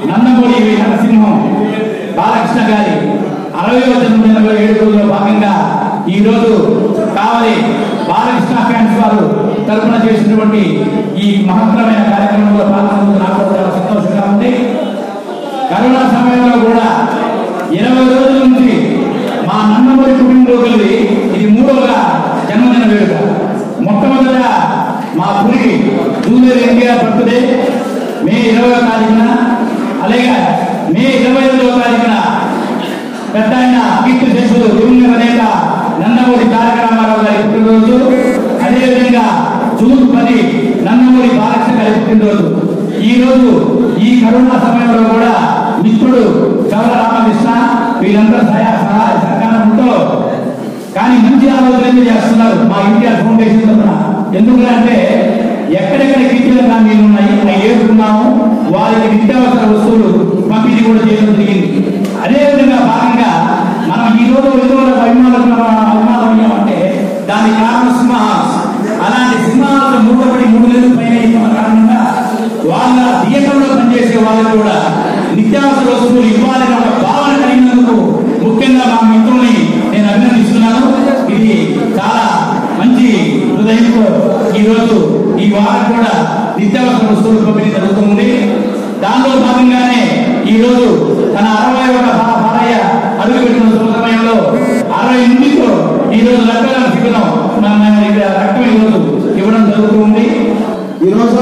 నందమూరి నరసింహం బాలకృష్ణ గారి అరవయవ జన్మదిన వేడుకల్లో భాగంగా ఈ రోజు కావలి బాలకృష్ణ ఫ్యాన్స్ వారు తరపున చేసినటువంటి ఈ మహత్తరమైన కార్యక్రమంలో పాల్గొన్నందుకు నాకు చాలా సంతోషంగా ఉంది కరోనా సమయంలో కూడా ఇరవై రోజుల నుంచి మా నందమూరి కుటుంబీకులది ఇది మూడవ జన్మదిన వేడుక మొట్టమొదట మా పురికి జూనియర్ ఎన్టీఆర్ బర్త్డే మే ఇరవై తారీఖున అలాగే మే ఇరవై ఐదవ తారీఖున పెద్ద ఆయన కీర్తి శేషులు దివంగత నేత నందమూరి తారక రామారావు గారి పుట్టినరోజు అదేవిధంగా జూన్ పది నందమూరి బాలకృష్ణ గారి పుట్టినరోజు ఈ రోజు ఈ కరోనా సమయంలో కూడా మిత్రుడు చవల రామకృష్ణ వీళ్ళందరూ సహాయ సహాయ సహకారంతో కానీ మంచి ఆలోచన చేస్తున్నారు మా ఇండియా ఫౌండేషన్ తరఫున ఎందుకంటే ఎక్కడెక్కడ కిచెన్ ఫ్యామిలీలు ఉన్నాయి అవి ఏరుకున్నాము వారికి నిత్యావసర వస్తువులు పంపిణీ కూడా చేయడం జరిగింది అదేవిధంగా భాగంగా మనం ఈ రోజు ఎందువల్ల అభిమానులు అభిమానం అంటే దాని కారణం సింహాస్ అలాంటి సింహాలు మూడబడి మూడు నెలలు పైన అయిపోయిన కారణంగా వాళ్ళ థియేటర్లో పనిచేసే వాళ్ళకు కూడా నిత్యావసర వస్తువులు ఇవ్వాలనే ఒక భావన కలిగినందుకు ముఖ్యంగా మా మిత్రుల్ని నేను అభినందిస్తున్నాను ఇది చాలా మంచి హృదయంతో ఈ రోజు ఈ వారం కూడా నిత్యావసర వస్తువులు పంపిణీ జరుగుతుంది దానిలో భాగంగానే ఈ రోజు తన అరవై ఒక భార్య అడుగు పెట్టిన శుభ సమయంలో అరవై ఎనిమిదితో ఈ రోజు రక్తదాన శిబిరం మన ఇక్కడ రక్తం ఈ రోజు ఇవ్వడం జరుగుతుంది ఈరోజు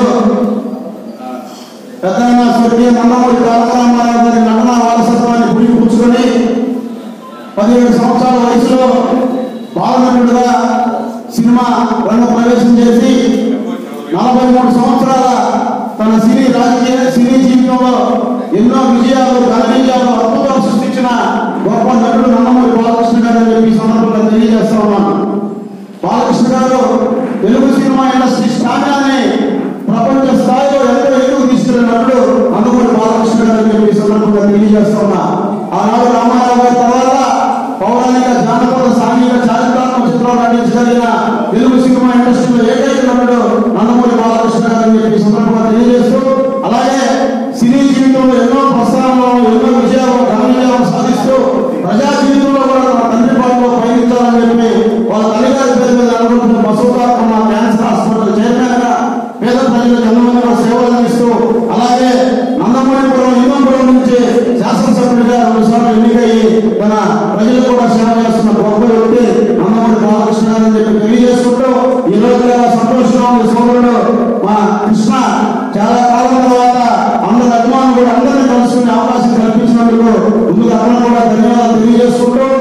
పెద్దన్న స్వర్గీయ నందమూరి తారక రామారావు గారి నటన వారసత్వాన్ని పుణిపుచ్చుకొని పదిహేడు సంవత్సరాల వయసులో బాలనటుడుగా సినిమా రంగ ప్రవేశం చేసి నలభై మూడు సంవత్సరాల తన సినీ రాజకీయ సినీ జీవితంలో ఎన్నో విజయాలు ఘన విజయాలు అద్భుతాలు సృష్టించిన గొప్ప నటుడు నందమూరి బాలకృష్ణ గారు అని చెప్పి ఈ సందర్భంగా తెలియజేస్తా ఉన్నాను బాలకృష్ణ గారు తెలుగు సినిమా ఇండస్ట్రీ స్థానాన్ని ప్రపంచ స్థాయిలో ఎంతో ఎదుగు తీసుకెళ్ళినప్పుడు నందమూరి బాలకృష్ణ గారు అని చెప్పి ఈ సందర్భంగా తెలియజేస్తా ఉన్నా ఆనాడు రామారావు గారి తర్వాత పౌరాణిక జానపద సాంఘిక చారిత్రాత్మక చిత్రాలు నటించగలిగిన తెలుగు సినిమా ఇండస్ట్రీలో ఏకైక నటుడు నందమూరి బాలకృష్ణ గారు అని చెప్పి ఈ సందర్భంగా తెలియజేస్తూ అలాగే సినీ జీవితంలో ఎన్నో ప్రస్థానాలను ఎన్నో విజయాలు ఘన విజయాలు సాధిస్తూ ప్రజా జీవితంలో కూడా తన తండ్రి పాటలో పయనించాలని చెప్పి వాళ్ళ తల్లిగారి పేరు మీద అనుకుంటున్న బసవతారమ్మ క్యాన్సర్ హాస్పిటల్ చైర్మన్ గా పేద ప్రజలకు ఎంతమందిలో సేవలు అందిస్తూ అలాగే నందమూరిపురం ఇమంపురం నుంచి శాసనసభ్యుడిగా రెండు సార్లు ఎన్నికయ్యి తన ప్రజలు కూడా సేవ చేస్తున్న గొప్ప వ్యక్తి నందమూరి బాలకృష్ణ గారు అని చెప్పి తెలియజేసుకుంటూ ఈ రోజు చాలా సంతోషంగా ఉంది సోదరుడు మా కృష్ణ చాలా కాలం తర్వాత అందరి అభిమానులు కూడా అందరినీ కలుసుకునే అవకాశం కల్పించినందుకు ముందుగా అతను కూడా ధన్యవాదాలు తెలియజేసుకుంటూ